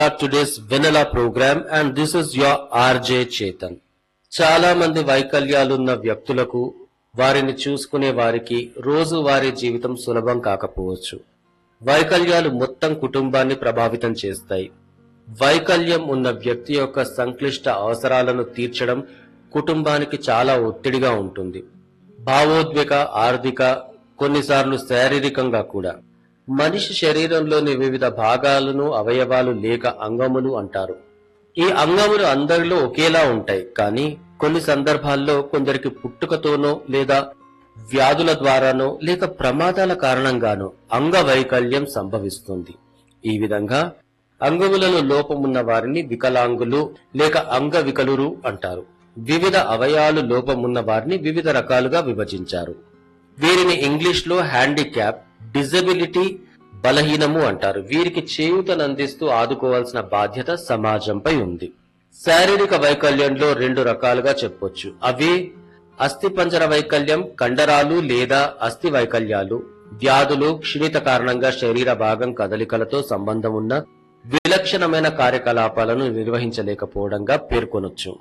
start today's vanilla program and this is your RJ Chetan. చాలా మంది వైకల్యాలున్న వ్యక్తులకు వారిని చూసుకునే వారికి రోజు వారి జీవితం సులభం కాకపోవచ్చు వైకల్యాలు మొత్తం కుటుంబాన్ని ప్రభావితం చేస్తాయి వైకల్యం ఉన్న వ్యక్తి యొక్క సంక్లిష్ట అవసరాలను తీర్చడం కుటుంబానికి చాలా ఒత్తిడిగా ఉంటుంది భావోద్వేగ ఆర్థిక కొన్నిసార్లు శారీరకంగా కూడా మనిషి శరీరంలోని వివిధ భాగాలను అవయవాలు లేక అంగములు అంటారు ఈ అంగములు అందరిలో ఒకేలా ఉంటాయి కానీ కొన్ని సందర్భాల్లో కొందరికి పుట్టుకతోనో లేదా వ్యాధుల ద్వారానో లేక ప్రమాదాల కారణంగానో అంగవైకల్యం సంభవిస్తుంది ఈ విధంగా అంగములలో లోపమున్న వారిని వికలాంగులు లేక అంగవికలురు అంటారు వివిధ అవయాలు లోపమున్న వారిని వివిధ రకాలుగా విభజించారు వీరిని ఇంగ్లీష్ లో హ్యాండిక్యాప్ డిజబిలిటీ బలహీనము అంటారు వీరికి చేయూతనందిస్తూ ఆదుకోవాల్సిన బాధ్యత సమాజంపై ఉంది శారీరక వైకల్యంలో రెండు రకాలుగా చెప్పొచ్చు అవి అస్థిపంజర వైకల్యం కండరాలు లేదా అస్థి వైకల్యాలు వ్యాధులు క్షీణిత కారణంగా శరీర భాగం కదలికలతో సంబంధం ఉన్న విలక్షణమైన కార్యకలాపాలను నిర్వహించలేకపోవడంగా పేర్కొనొచ్చు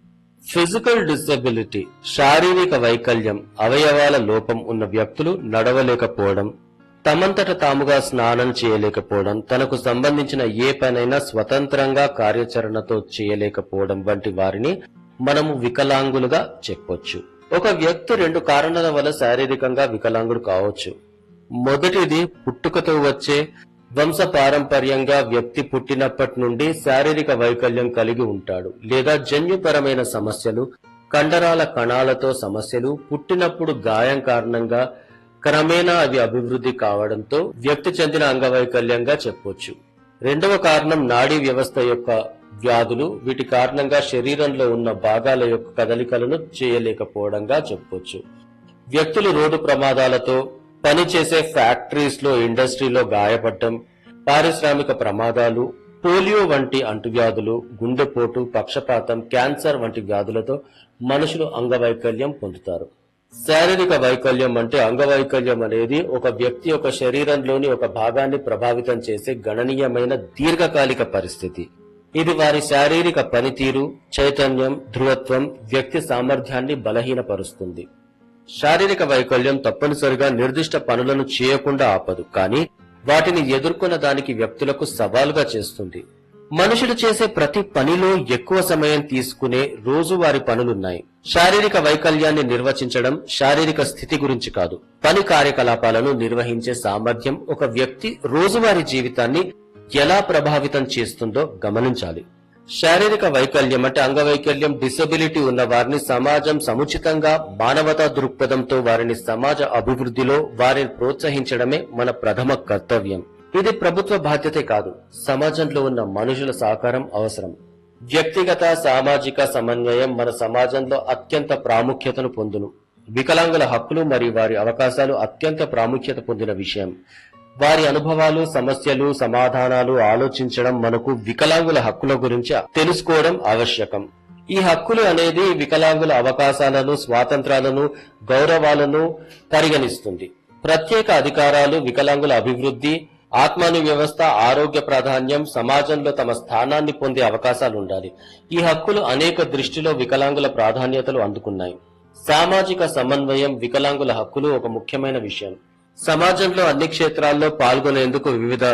ఫిజికల్ డిసబిలిటీ శారీరక వైకల్యం అవయవాల లోపం ఉన్న వ్యక్తులు నడవలేకపోవడం తమంతట తాముగా స్నానం చేయలేకపోవడం తనకు సంబంధించిన ఏ పనైనా స్వతంత్రంగా కార్యాచరణతో చేయలేకపోవడం వంటి వారిని మనము వికలాంగులుగా చెప్పొచ్చు ఒక వ్యక్తి రెండు కారణాల వల్ల శారీరకంగా వికలాంగుడు కావచ్చు మొదటిది పుట్టుకతో వచ్చే వంశ పారంపర్యంగా వ్యక్తి పుట్టినప్పటి నుండి శారీరక వైకల్యం కలిగి ఉంటాడు లేదా జన్యుపరమైన సమస్యలు కండరాల కణాలతో సమస్యలు పుట్టినప్పుడు గాయం కారణంగా క్రమేణా అవి అభివృద్ధి కావడంతో వ్యక్తి చెందిన అంగవైకల్యంగా చెప్పొచ్చు రెండవ కారణం నాడీ వ్యవస్థ యొక్క వ్యాధులు వీటి కారణంగా శరీరంలో ఉన్న భాగాల యొక్క కదలికలను చేయలేకపోవడంగా చెప్పొచ్చు వ్యక్తులు రోడ్డు ప్రమాదాలతో పనిచేసే ఫ్యాక్టరీస్ లో ఇండస్ట్రీలో గాయపడటం పారిశ్రామిక ప్రమాదాలు పోలియో వంటి అంటువ్యాధులు గుండెపోటు పక్షపాతం క్యాన్సర్ వంటి వ్యాధులతో మనుషులు అంగవైకల్యం పొందుతారు శారీరక వైకల్యం అంటే అంగవైకల్యం అనేది ఒక వ్యక్తి యొక్క శరీరంలోని ఒక భాగాన్ని ప్రభావితం చేసే గణనీయమైన దీర్ఘకాలిక పరిస్థితి ఇది వారి శారీరక పనితీరు చైతన్యం ధృవత్వం వ్యక్తి సామర్థ్యాన్ని బలహీనపరుస్తుంది శారీరక వైకల్యం తప్పనిసరిగా నిర్దిష్ట పనులను చేయకుండా ఆపదు కానీ వాటిని ఎదుర్కొన్న దానికి వ్యక్తులకు సవాలుగా చేస్తుంది మనుషులు చేసే ప్రతి పనిలో ఎక్కువ సమయం తీసుకునే రోజువారి పనులున్నాయి శారీరక వైకల్యాన్ని నిర్వచించడం శారీరక స్థితి గురించి కాదు పని కార్యకలాపాలను నిర్వహించే సామర్థ్యం ఒక వ్యక్తి రోజువారీ జీవితాన్ని ఎలా ప్రభావితం చేస్తుందో గమనించాలి శారీరక వైకల్యం అంటే అంగవైకల్యం డిసబిలిటీ ఉన్న వారిని సమాజం సముచితంగా మానవతా దృక్పథంతో వారిని సమాజ అభివృద్ధిలో వారిని ప్రోత్సహించడమే మన ప్రథమ కర్తవ్యం ఇది ప్రభుత్వ బాధ్యతే కాదు సమాజంలో ఉన్న మనుషుల సహకారం అవసరం వ్యక్తిగత సామాజిక సమన్వయం మన సమాజంలో అత్యంత ప్రాముఖ్యతను పొందును వికలాంగుల హక్కులు మరియు వారి అవకాశాలు అత్యంత ప్రాముఖ్యత పొందిన విషయం వారి అనుభవాలు సమస్యలు సమాధానాలు ఆలోచించడం మనకు వికలాంగుల హక్కుల గురించి తెలుసుకోవడం ఆవశ్యకం ఈ హక్కులు అనేది వికలాంగుల అవకాశాలను స్వాతంత్రాలను గౌరవాలను పరిగణిస్తుంది ప్రత్యేక అధికారాలు వికలాంగుల అభివృద్ధి ఆత్మాను వ్యవస్థ ఆరోగ్య ప్రాధాన్యం సమాజంలో తమ స్థానాన్ని పొందే అవకాశాలు ఉండాలి ఈ హక్కులు అనేక దృష్టిలో వికలాంగుల ప్రాధాన్యతలు అందుకున్నాయి సామాజిక సమన్వయం వికలాంగుల హక్కులు ఒక ముఖ్యమైన విషయం సమాజంలో అన్ని క్షేత్రాల్లో పాల్గొనేందుకు వివిధ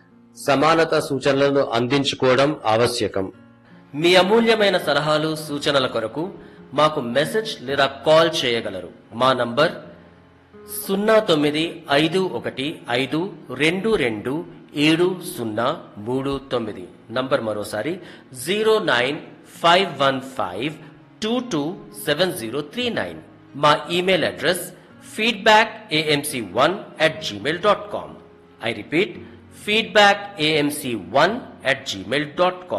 సమానత సూచనలను అందించుకోవడం ఆవశ్యకం మీ అమూల్యమైన సలహాలు సూచనల కొరకు మాకు మెసేజ్ లేదా కాల్ చేయగలరు మా నంబర్ సున్నా తొమ్మిది ఐదు ఒకటి ఐదు రెండు రెండు ఏడు సున్నా మూడు తొమ్మిది నంబర్ మరోసారి zero nine five one five two two seven zero three nine మా email address feedback AMC one at Gmail dot com I repeat feedback AMC one at Gmail dot com